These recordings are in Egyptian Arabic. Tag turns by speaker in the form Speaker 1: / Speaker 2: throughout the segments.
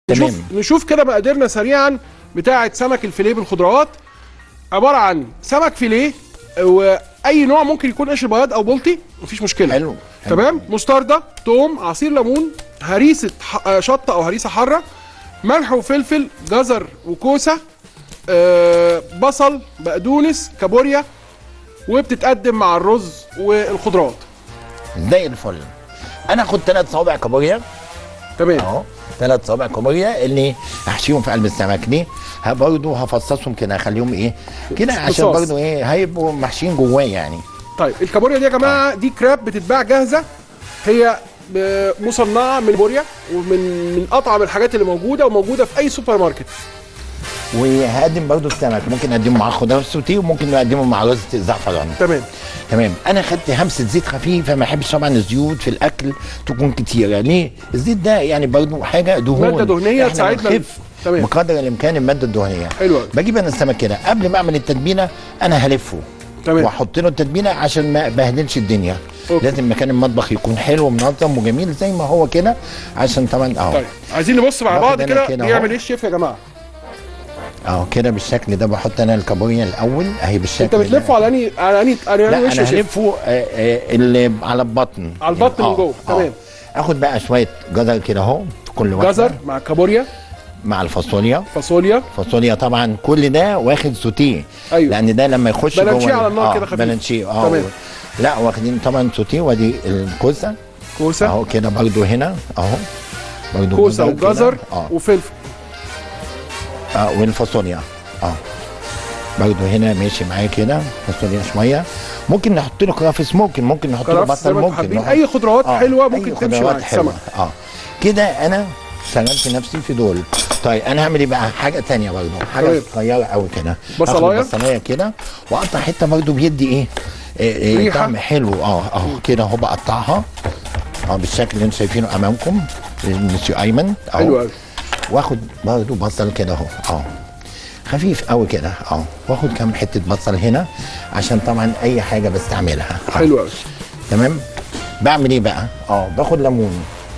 Speaker 1: نشوف
Speaker 2: تمام.
Speaker 1: نشوف كده مقاديرنا سريعا بتاعه سمك الفيليه بالخضروات عباره عن سمك فيليه واي نوع ممكن يكون قشر بياض او بلطي مفيش مشكله
Speaker 2: حلو. حلو.
Speaker 1: تمام مستردة توم عصير ليمون هريسه ح- آه، شطه او هريسه حاره ملح وفلفل جزر وكوسه آه بصل بقدونس كابوريا وبتتقدم مع الرز والخضروات
Speaker 2: زي الفل انا اخد ثلاث صوابع كابوريا
Speaker 1: تمام
Speaker 2: اهو ثلاث صوابع كابوريا اللي هحشيهم في قلب السمك ليه؟ ه- برضه هفصصهم كده اخليهم ايه كده عشان
Speaker 1: صوص.
Speaker 2: برضه ايه هيبقوا محشيين جواه يعني
Speaker 1: طيب الكابوريا دي يا جماعه دي كراب بتتباع جاهزه هي ب- مصنعه من بوريا ومن من اطعم الحاجات اللي موجوده وموجوده في اي سوبر ماركت
Speaker 2: وهقدم برضه السمك ممكن اقدمه مع خضار سوتيه وممكن اقدمه مع رز زعفران
Speaker 1: تمام
Speaker 2: تمام انا خدت همسه زيت خفيفه ما احبش طبعا الزيوت في الاكل تكون كتيره ليه الزيت ده يعني برضه حاجه دهون
Speaker 1: مادة دهنية
Speaker 2: إحنا
Speaker 1: تساعدنا.
Speaker 2: بنخف
Speaker 1: تمام.
Speaker 2: بقدر الامكان الماده الدهنيه
Speaker 1: حلو أوي.
Speaker 2: بجيب انا السمك كده قبل ما اعمل التتبيله انا هلفه
Speaker 1: تمام.
Speaker 2: واحط له التتبيله عشان ما بهدلش الدنيا
Speaker 1: أوكي.
Speaker 2: لازم مكان المطبخ يكون حلو ومنظم وجميل زي ما هو كده عشان طبعا اهو
Speaker 1: طيب عايزين نبص مع
Speaker 2: باخد
Speaker 1: بعض
Speaker 2: أنا
Speaker 1: كده
Speaker 2: كده
Speaker 1: بيعمل
Speaker 2: أهو.
Speaker 1: ايه الشيف يا جماعه
Speaker 2: اهو كده بالشكل ده بحط انا الكابوريا الاول اهي بالشكل
Speaker 1: انت بتلفه
Speaker 2: ده.
Speaker 1: على انهي على انهي على
Speaker 2: لا
Speaker 1: انهي وش يا
Speaker 2: انا
Speaker 1: شيف
Speaker 2: هلفه آه، آه، اللي على البطن
Speaker 1: على البطن من
Speaker 2: آه،
Speaker 1: جوه،
Speaker 2: آه.
Speaker 1: تمام.
Speaker 2: اخد بقى شويه جزر كده اهو في كل واحده
Speaker 1: جزر مع كابوريا
Speaker 2: مع الفاصوليا
Speaker 1: فاصوليا
Speaker 2: فاصوليا طبعا كل ده واخد سوتيه
Speaker 1: أيوة.
Speaker 2: لان ده لما يخش
Speaker 1: بلانشيه
Speaker 2: جوه
Speaker 1: على النار
Speaker 2: آه،
Speaker 1: كده خفيف.
Speaker 2: بلانشيه اه
Speaker 1: تمام.
Speaker 2: لا واخدين طبعا سوتيه وادي الكوسه
Speaker 1: كوسه
Speaker 2: اهو كده برضو هنا اهو برضو
Speaker 1: كوسه
Speaker 2: جزر كده.
Speaker 1: وجزر
Speaker 2: اه
Speaker 1: وفلفل
Speaker 2: اه والفاصوليا اه برضو هنا ماشي معايا كده فاصوليا شويه ممكن نحط له كرافس ممكن ممكن نحط له
Speaker 1: كرفس زي
Speaker 2: بصل
Speaker 1: ما انتوا
Speaker 2: ممكن
Speaker 1: حابين
Speaker 2: نحط-
Speaker 1: اي خضروات
Speaker 2: آه،
Speaker 1: حلوه
Speaker 2: أي
Speaker 1: ممكن تمشي
Speaker 2: خضروات
Speaker 1: مع
Speaker 2: حلوة.
Speaker 1: السمك
Speaker 2: اه كده انا شغلت نفسي في دول طيب انا هعمل ايه بقى حاجه تانية برضه حاجه
Speaker 1: طيب.
Speaker 2: صغيره قوي كده
Speaker 1: بصلاية؟
Speaker 2: آخد بصلايه كده واقطع حته برضه بيدي ايه إيه إيه
Speaker 1: ريحة.
Speaker 2: طعم حلو اه اه كده اهو بقطعها اه بالشكل اللي انتم شايفينه امامكم مسيو ايمن اهو
Speaker 1: حلو قوي
Speaker 2: واخد برضه بصل كده اهو اه خفيف قوي كده اه واخد كام حته بصل هنا عشان طبعا اي حاجه بستعملها آه.
Speaker 1: حلو قوي
Speaker 2: تمام بعمل ايه بقى اه باخد ليمون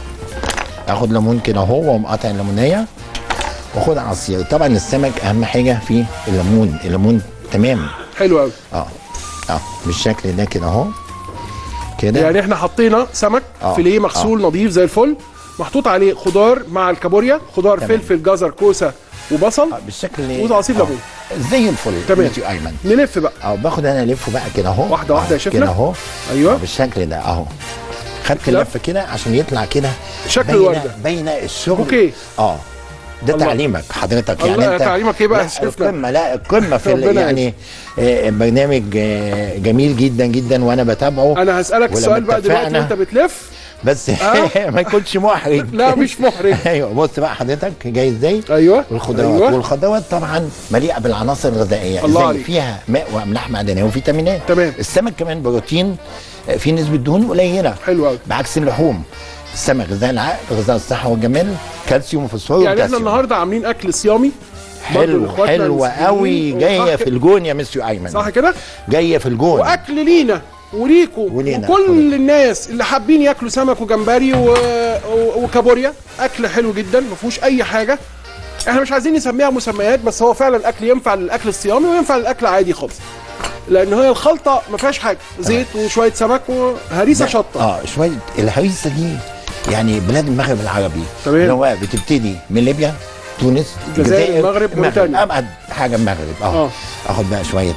Speaker 2: اخد ليمون كده اهو واقوم قاطع الليمونيه واخد عصير طبعا السمك اهم حاجه فيه الليمون الليمون تمام
Speaker 1: حلو قوي
Speaker 2: اه اه بالشكل ده كده اهو كده
Speaker 1: يعني احنا حطينا سمك
Speaker 2: آه.
Speaker 1: فيليه مغسول نظيف زي الفل محطوط عليه خضار مع الكابوريا خضار
Speaker 2: تمام.
Speaker 1: فلفل جزر كوسه وبصل
Speaker 2: آه بالشكل اللي
Speaker 1: وعصير ليمون.
Speaker 2: زي الفل
Speaker 1: تمام.
Speaker 2: ماشي ايمن
Speaker 1: نلف بقى
Speaker 2: اه باخد انا الفه بقى كده اهو
Speaker 1: واحدة واحدة
Speaker 2: آه،
Speaker 1: يا شيفنا.
Speaker 2: كده اهو
Speaker 1: ايوه
Speaker 2: آه، بالشكل ده اهو خدت
Speaker 1: لف.
Speaker 2: لفه كده عشان يطلع كده
Speaker 1: شكل
Speaker 2: باينة-
Speaker 1: الوردة.
Speaker 2: باينه الشغل
Speaker 1: بوكيه.
Speaker 2: اه ده
Speaker 1: الله.
Speaker 2: تعليمك حضرتك
Speaker 1: الله،
Speaker 2: يعني انت
Speaker 1: تعليمك ايه بقى يا
Speaker 2: لا
Speaker 1: شيفنا؟
Speaker 2: القمه لا القمه في ال-
Speaker 1: ربنا
Speaker 2: يعني آه، برنامج آه، جميل جدا جدا وانا بتابعه
Speaker 1: انا هسالك
Speaker 2: ولما
Speaker 1: السؤال بقى دلوقتي
Speaker 2: اتفقنا-
Speaker 1: وانت بتلف
Speaker 2: بس
Speaker 1: آه.
Speaker 2: ما يكونش محرج
Speaker 1: لا مش محرج
Speaker 2: ايوه بص بقى حضرتك جاي ازاي
Speaker 1: ايوه
Speaker 2: والخضروات
Speaker 1: أيوة.
Speaker 2: والخضروات طبعا مليئه بالعناصر الغذائيه
Speaker 1: الله
Speaker 2: زي
Speaker 1: عليك.
Speaker 2: فيها ماء واملاح معدنيه وفيتامينات
Speaker 1: تمام.
Speaker 2: السمك كمان بروتين آه، فيه نسبه دهون قليله
Speaker 1: حلو قوي
Speaker 2: بعكس اللحوم السمك غذاء العقل غذاء الصحه والجمال كالسيوم وفوسفور
Speaker 1: يعني احنا
Speaker 2: وبوتاسيوم.
Speaker 1: النهارده عاملين اكل صيامي برضو
Speaker 2: حلو
Speaker 1: لإخواتنا
Speaker 2: حلوه
Speaker 1: المسلمين
Speaker 2: قوي
Speaker 1: وصح
Speaker 2: جايه في
Speaker 1: كده.
Speaker 2: الجون يا مسيو ايمن
Speaker 1: صح كده
Speaker 2: جايه في الجون
Speaker 1: واكل لينا وليكوا
Speaker 2: ولينا.
Speaker 1: وكل
Speaker 2: ولينا.
Speaker 1: الناس اللي حابين ياكلوا سمك وجمبري و... و... وكابوريا اكل حلو جدا ما فيهوش اي حاجه احنا مش عايزين نسميها مسميات بس هو فعلا الاكل ينفع للاكل الصيامي وينفع للاكل عادي خالص لان هي الخلطه ما فيهاش حاجه زيت وشويه سمك وهريسه
Speaker 2: ده-
Speaker 1: شطه
Speaker 2: اه شويه الهريسه دي يعني بلاد المغرب العربي
Speaker 1: تمام.
Speaker 2: اللي هو بتبتدي من ليبيا تونس
Speaker 1: الجزائر، المغرب، موريتانيا.
Speaker 2: ابعد حاجه المغرب اه
Speaker 1: آه.
Speaker 2: اخد بقى شويه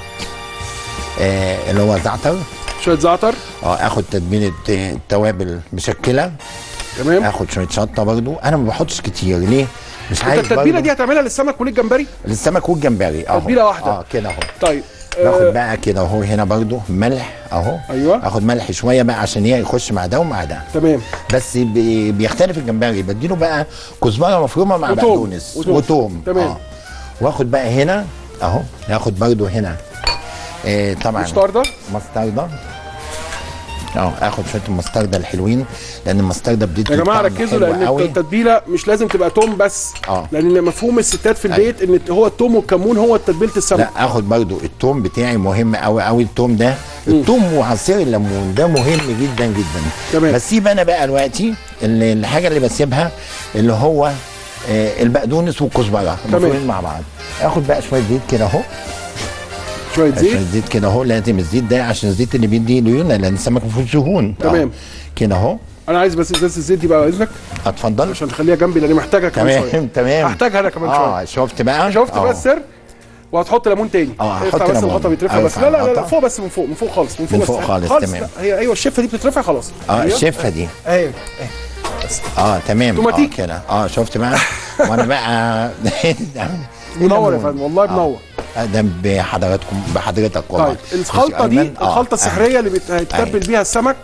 Speaker 2: آه اللي هو زعتر
Speaker 1: شويه زعتر
Speaker 2: اه اخد تتبيله آه، توابل مشكله
Speaker 1: تمام
Speaker 2: اخد شويه شطه برضو انا ما بحطش كتير ليه مش
Speaker 1: انت
Speaker 2: عايز
Speaker 1: التتبيله
Speaker 2: برضو-
Speaker 1: دي هتعملها للسمك وللجمبري
Speaker 2: للسمك والجمبري اهو
Speaker 1: تتبيلة واحدة.
Speaker 2: اه كده اهو
Speaker 1: طيب
Speaker 2: باخد
Speaker 1: آه
Speaker 2: بقى كده اهو هنا برضو ملح اهو
Speaker 1: أيوة.
Speaker 2: اخد ملح شويه بقى عشان ايه يخش مع ده ومع ده
Speaker 1: تمام
Speaker 2: بس بي- بيختلف الجمبري بديله بقى كزبره مفرومه مع
Speaker 1: وتوم.
Speaker 2: بقدونس
Speaker 1: وتوم.
Speaker 2: وتوم
Speaker 1: تمام.
Speaker 2: آه. واخد بقى هنا اهو ناخد برضو هنا آه طبعا
Speaker 1: مستردة
Speaker 2: مستردة اه اخد شويه المستردة الحلوين لان المستردة بتدي
Speaker 1: يا جماعه
Speaker 2: طعم
Speaker 1: ركزوا
Speaker 2: حلو
Speaker 1: لان
Speaker 2: قوي.
Speaker 1: التتبيله مش لازم تبقى توم بس
Speaker 2: آه.
Speaker 1: لان مفهوم الستات في البيت ان هو التوم والكمون هو تتبيله السمك
Speaker 2: لا اخد برضو التوم بتاعي مهم قوي قوي التوم ده التوم وعصير الليمون ده مهم جدا جدا
Speaker 1: تمام.
Speaker 2: بسيب انا بقى دلوقتي اللي- الحاجه اللي بسيبها اللي هو آه البقدونس والكزبره مفرومين مع بعض اخد بقى شويه زيت كده اهو
Speaker 1: شويه
Speaker 2: شويه
Speaker 1: زيت
Speaker 2: زيت كده اهو لازم الزيت ده عشان الزيت اللي بيدي ليونه لان السمك ما فيهوش دهون
Speaker 1: تمام.
Speaker 2: أهو. كده اهو
Speaker 1: انا عايز بس ازازه الزيت دي بقى اذنك
Speaker 2: اتفضل
Speaker 1: عشان تخليها جنبي لاني محتاجها كمان شويه
Speaker 2: تمام تمام
Speaker 1: هحتاجها انا كمان
Speaker 2: اه شفت بقى
Speaker 1: شفت
Speaker 2: آه.
Speaker 1: بقى السر وهتحط ليمون تاني
Speaker 2: اه، هحط
Speaker 1: افتح بس
Speaker 2: ليمون.
Speaker 1: الغطا بيترفع
Speaker 2: أيوة،
Speaker 1: بس لا لا لا, لا
Speaker 2: الغطا.
Speaker 1: فوق بس من فوق من فوق خالص من فوق
Speaker 2: من
Speaker 1: بس.
Speaker 2: فوق خالص، تمام.
Speaker 1: لا، هي ايوه الشفه دي بتترفع خلاص
Speaker 2: اه
Speaker 1: أيوة.
Speaker 2: الشفه دي
Speaker 1: ايوه
Speaker 2: اه تمام اه
Speaker 1: توماتيك.
Speaker 2: كده اه شفت بقى وانا بقى
Speaker 1: منور يا فندم والله منور
Speaker 2: آه، ده بحضراتكم بحضرتك والله
Speaker 1: طيب الخلطه دي
Speaker 2: أيمن، آه،
Speaker 1: الخلطه السحريه اللي بت- هيتبل
Speaker 2: أيوة.
Speaker 1: بيها السمك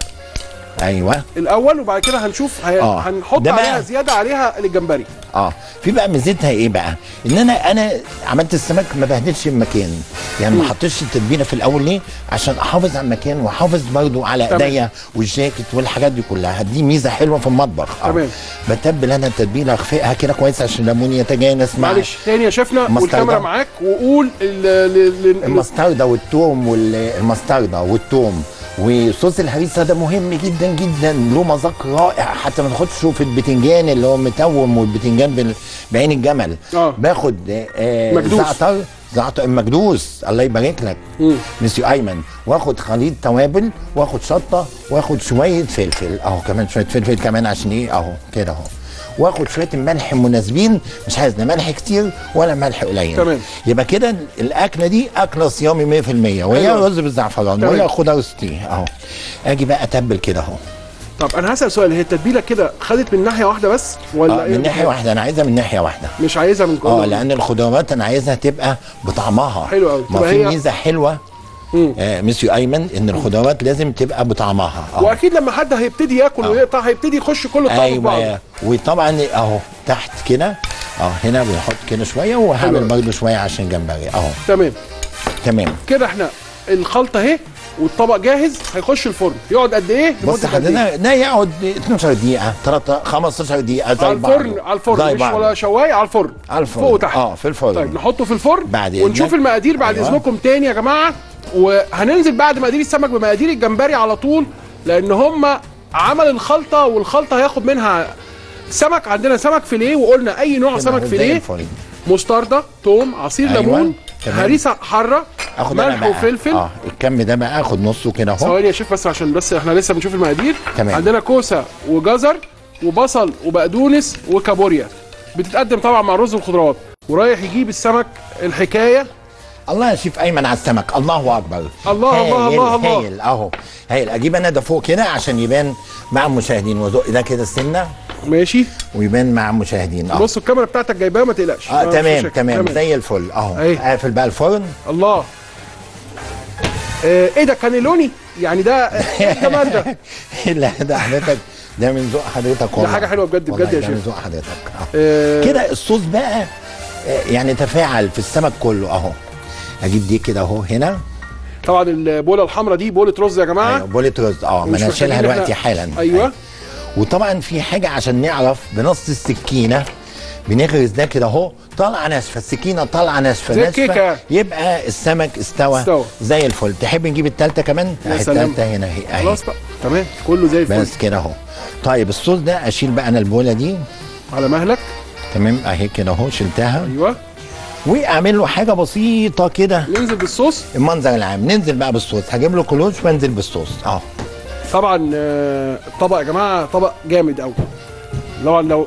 Speaker 2: ايوه
Speaker 1: الاول وبعد كده هنشوف هي...
Speaker 2: آه.
Speaker 1: هنحط
Speaker 2: ده بقى-
Speaker 1: عليها زياده عليها الجمبري
Speaker 2: اه في بقى ميزتها ايه بقى ان انا انا عملت السمك ما بهدلش المكان يعني ما حطيتش التتبيله في الاول ليه عشان احافظ على المكان واحافظ برضو على
Speaker 1: تمام.
Speaker 2: ايديا والجاكيت والحاجات دي كلها دي ميزه حلوه في المطبخ آه.
Speaker 1: تمام.
Speaker 2: بتبل انا التتبيله اخفئها كده كويس عشان الليمون يتجانس مع
Speaker 1: معلش تاني يا شيفنا
Speaker 2: مستردة.
Speaker 1: والكاميرا معاك وقول ال... ال... ال...
Speaker 2: المستردة والثوم والمستردة والثوم وصوص الهريسه ده مهم جدا جدا له مذاق رائع حتى ما تاخدش في البتنجان اللي هو متوم والبتنجان بال- بعين الجمل
Speaker 1: آه.
Speaker 2: باخد آه
Speaker 1: مكدوس.
Speaker 2: زعتر زعتر مكدوس الله يبارك لك
Speaker 1: مم.
Speaker 2: مسيو ايمن واخد خليط توابل واخد شطه واخد شويه فلفل اهو كمان شويه فلفل كمان عشان ايه اهو كده اهو واخد شويه الملح مناسبين مش عايز لا ملح كتير ولا ملح قليل
Speaker 1: تمام.
Speaker 2: يبقى كده الاكله دي اكله صيامي 100% وهي
Speaker 1: أيوة.
Speaker 2: رز بالزعفران
Speaker 1: تمام.
Speaker 2: وهي خضار ستيه اهو اجي بقى اتبل كده اهو
Speaker 1: طب انا هسال سؤال هي التتبيله كده خدت من ناحيه واحده بس ولا
Speaker 2: آه
Speaker 1: إيه؟
Speaker 2: من ناحيه واحده انا عايزها من ناحيه واحده
Speaker 1: مش عايزها من كله
Speaker 2: اه لان الخضروات انا عايزها تبقى بطعمها
Speaker 1: حلو أوي.
Speaker 2: ما
Speaker 1: تبقى
Speaker 2: في
Speaker 1: هي-
Speaker 2: ميزه حلوه
Speaker 1: مم.
Speaker 2: آه مسيو ايمن ان الخضروات لازم تبقى بطعمها آه.
Speaker 1: واكيد لما حد هيبتدي ياكل ويقطع هيبتدي يخش كل الطعم في بعض
Speaker 2: ايوه وطبعا اهو تحت كده اه هنا بنحط كده شويه
Speaker 1: حلو.
Speaker 2: وهعمل برده شويه عشان جمبري اهو
Speaker 1: تمام
Speaker 2: تمام
Speaker 1: كده احنا الخلطه اهي والطبق جاهز هيخش الفرن يقعد قد ايه
Speaker 2: بص
Speaker 1: لمدة قد إيه؟
Speaker 2: حضرتك ده يقعد 12 دقيقه 3 15 دقيقه زي
Speaker 1: على
Speaker 2: بعض
Speaker 1: الفرن على الفرن
Speaker 2: زي
Speaker 1: مش
Speaker 2: بعض.
Speaker 1: ولا شوايه على الفرن
Speaker 2: على الفرن
Speaker 1: فوق وتحت
Speaker 2: اه في الفرن
Speaker 1: طيب نحطه في الفرن
Speaker 2: بعد
Speaker 1: ونشوف
Speaker 2: إذنك.
Speaker 1: المقادير بعد
Speaker 2: أيوة.
Speaker 1: اذنكم تاني يا جماعه وهننزل بعد مقادير السمك بمقادير الجمبري على طول لان هم عمل الخلطه والخلطه هياخد منها سمك عندنا سمك فيليه وقلنا اي نوع
Speaker 2: كده
Speaker 1: سمك
Speaker 2: زي
Speaker 1: فيليه
Speaker 2: الفل.
Speaker 1: مستردة توم عصير
Speaker 2: أيوة.
Speaker 1: ليمون
Speaker 2: تمام.
Speaker 1: هريسه حاره
Speaker 2: اخد انا
Speaker 1: ملح
Speaker 2: بقى
Speaker 1: وفلفل
Speaker 2: اه الكم ده بقى اخد نصه كده اهو
Speaker 1: ثواني يا شيف بس عشان بس احنا لسه بنشوف المقادير
Speaker 2: تمام.
Speaker 1: عندنا كوسه وجزر وبصل وبقدونس وكابوريا بتتقدم طبعا مع الرز والخضروات ورايح يجيب السمك الحكايه
Speaker 2: الله يا شيف ايمن على السمك الله اكبر
Speaker 1: الله، الله،
Speaker 2: هايل،
Speaker 1: الله، الله.
Speaker 2: هايل اهو هايل اجيب انا ده فوق كده عشان يبان مع المشاهدين وازق ده كده السنه
Speaker 1: ماشي
Speaker 2: ويبان مع المشاهدين اه
Speaker 1: بص الكاميرا بتاعتك جايباها ما تقلقش
Speaker 2: اه
Speaker 1: ما
Speaker 2: تمام
Speaker 1: فيش شك.
Speaker 2: تمام زي الفل اهو
Speaker 1: أهي.
Speaker 2: قافل بقى الفرن
Speaker 1: الله آه ايه ده كانيلوني يعني ده ايه الجمال ده
Speaker 2: لا ده حضرتك ده من ذوق حضرتك والله
Speaker 1: حاجة حلوة بجد-
Speaker 2: والله
Speaker 1: بجد يا
Speaker 2: ده
Speaker 1: شيخ.
Speaker 2: من ذوق حضرتك اه
Speaker 1: آه
Speaker 2: كده الصوص بقى آه، يعني تفاعل في السمك كله اهو اجيب دي كده اهو هنا
Speaker 1: طبعا البوله الحمراء دي بوله رز يا جماعه
Speaker 2: ايوه بولة رز اه ما
Speaker 1: مش
Speaker 2: انا
Speaker 1: محتاجين
Speaker 2: اشيلها
Speaker 1: إحنا-
Speaker 2: دلوقتي حالا
Speaker 1: ايوه
Speaker 2: وطبعا في حاجه عشان نعرف بنص السكينه بنغرز ده كده اهو طالعه ناشفه السكينه طالعه ناشفه
Speaker 1: زي
Speaker 2: ناشفه
Speaker 1: الكيكة.
Speaker 2: يبقى السمك استوى,
Speaker 1: استوى.
Speaker 2: زي الفل تحب نجيب التالتة كمان
Speaker 1: يا
Speaker 2: أهي
Speaker 1: سلام.
Speaker 2: التالتة هنا اهي اهي
Speaker 1: خلاص بقى تمام كله زي الفل
Speaker 2: بس كده اهو طيب الصوص ده اشيل بقى انا البوله دي
Speaker 1: على مهلك
Speaker 2: تمام اهي كده اهو شلتها
Speaker 1: ايوه
Speaker 2: واعمل له حاجه بسيطه كده
Speaker 1: ننزل بالصوص
Speaker 2: المنظر العام ننزل بقى بالصوص هجيب له كلوش وانزل بالصوص اه
Speaker 1: طبعا آه، الطبق يا جماعه طبق جامد قوي طبعا لو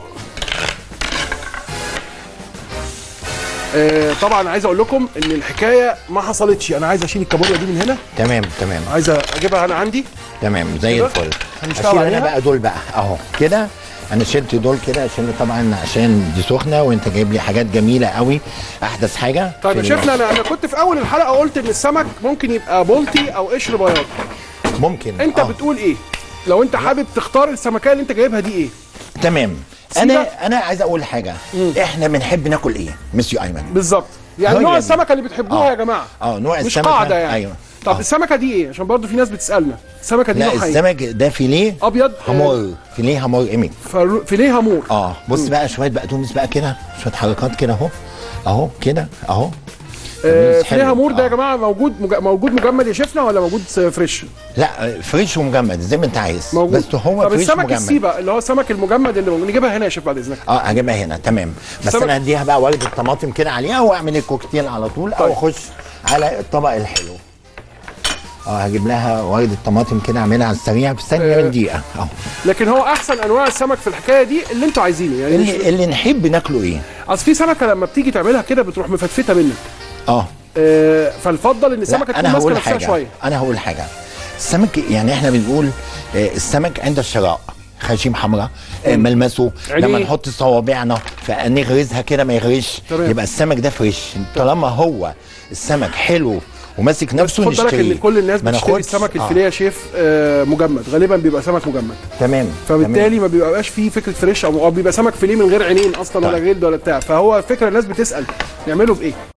Speaker 1: آه، طبعا عايز اقول لكم ان الحكايه ما حصلتش انا عايز اشيل الكابوريا دي من هنا
Speaker 2: تمام تمام
Speaker 1: عايز اجيبها انا عندي
Speaker 2: تمام زي
Speaker 1: كده؟
Speaker 2: الفل
Speaker 1: هنشتغل
Speaker 2: اشيل انا
Speaker 1: عليها؟
Speaker 2: بقى دول بقى اهو كده انا شلت دول كده عشان طبعا عشان دي سخنه وانت جايب لي حاجات جميله قوي احدث حاجه
Speaker 1: طيب
Speaker 2: في
Speaker 1: يا شيخنا انا انا كنت في اول الحلقه قلت ان السمك ممكن يبقى بولتي او قشر بياض
Speaker 2: ال- ممكن
Speaker 1: انت
Speaker 2: آه.
Speaker 1: بتقول ايه لو انت حابب تختار السمكيه اللي انت جايبها دي ايه
Speaker 2: تمام
Speaker 1: سيبك.
Speaker 2: انا انا عايز اقول حاجه احنا بنحب ناكل ايه مسيو ايمن
Speaker 1: بالظبط يعني
Speaker 2: هي
Speaker 1: نوع
Speaker 2: دي.
Speaker 1: السمكه اللي بتحبوها
Speaker 2: آه.
Speaker 1: يا جماعه
Speaker 2: اه نوع
Speaker 1: مش
Speaker 2: السمكه
Speaker 1: قاعده يعني
Speaker 2: ايوه
Speaker 1: طب
Speaker 2: آه.
Speaker 1: السمكه دي ايه عشان برضو في ناس بتسالنا السمكه دي
Speaker 2: لا
Speaker 1: نوعها ايه
Speaker 2: السمك ده فيليه
Speaker 1: ابيض
Speaker 2: همور فيليه همور ايمي
Speaker 1: فر- فيليه هامور
Speaker 2: اه بص بقى شويه بقدونس بقى كده شويه حركات كده اهو اهو كده اهو
Speaker 1: آه،
Speaker 2: تمييز
Speaker 1: فيها
Speaker 2: حلو.
Speaker 1: مور ده يا
Speaker 2: آه.
Speaker 1: جماعه موجود مج- موجود مجمد يا شيفنا ولا موجود فريش
Speaker 2: لا فريش ومجمد زي ما انت عايز
Speaker 1: موجود
Speaker 2: بس هو
Speaker 1: طب
Speaker 2: فريش
Speaker 1: السمك
Speaker 2: مجمد
Speaker 1: السيبه اللي هو السمك المجمد اللي موجود نجيبها هنا يا شيف بعد اذنك
Speaker 2: اه هجيبها هنا تمام بس
Speaker 1: سمك-
Speaker 2: انا هديها بقى ورده طماطم كده عليها واعمل الكوكتيل على طول او
Speaker 1: طيب.
Speaker 2: اخش على الطبق الحلو اه هجيب لها ورده طماطم كده اعملها على السريع في ثانيه
Speaker 1: آه.
Speaker 2: من دقيقه اه
Speaker 1: لكن هو احسن انواع السمك في الحكايه دي اللي انتوا عايزينه يعني مش-
Speaker 2: اللي, اللي نحب ناكله ايه
Speaker 1: اصل في سمكه لما بتيجي تعملها كده بتروح مفتفته منك
Speaker 2: اه
Speaker 1: آه، فالفضل ان السمكه
Speaker 2: لا
Speaker 1: تكون
Speaker 2: انا
Speaker 1: ماسكه
Speaker 2: هقول
Speaker 1: نفسها
Speaker 2: حاجه
Speaker 1: شويه
Speaker 2: انا هقول حاجه السمك يعني احنا بنقول آه، السمك عند الشراء خشيم حمراء آه، ملمسه
Speaker 1: عينيه.
Speaker 2: لما نحط صوابعنا فنغرزها كده ما يغرزش
Speaker 1: تمام.
Speaker 2: يبقى السمك ده فريش طالما هو السمك حلو وماسك
Speaker 1: بس
Speaker 2: نفسه
Speaker 1: خد بالك
Speaker 2: نشتريه
Speaker 1: ان كل الناس
Speaker 2: ما
Speaker 1: بتشتري
Speaker 2: ناخدش-
Speaker 1: السمك
Speaker 2: آه.
Speaker 1: الفيليه يا شيف آه، مجمد غالبا بيبقى سمك مجمد
Speaker 2: تمام
Speaker 1: فبالتالي ما بيبقاش فيه فكره فريش او أو بيبقى سمك فيليه من غير عينين اصلا ولا
Speaker 2: طيب.
Speaker 1: جلد ولا بتاع فهو فكره الناس بتسال نعمله بايه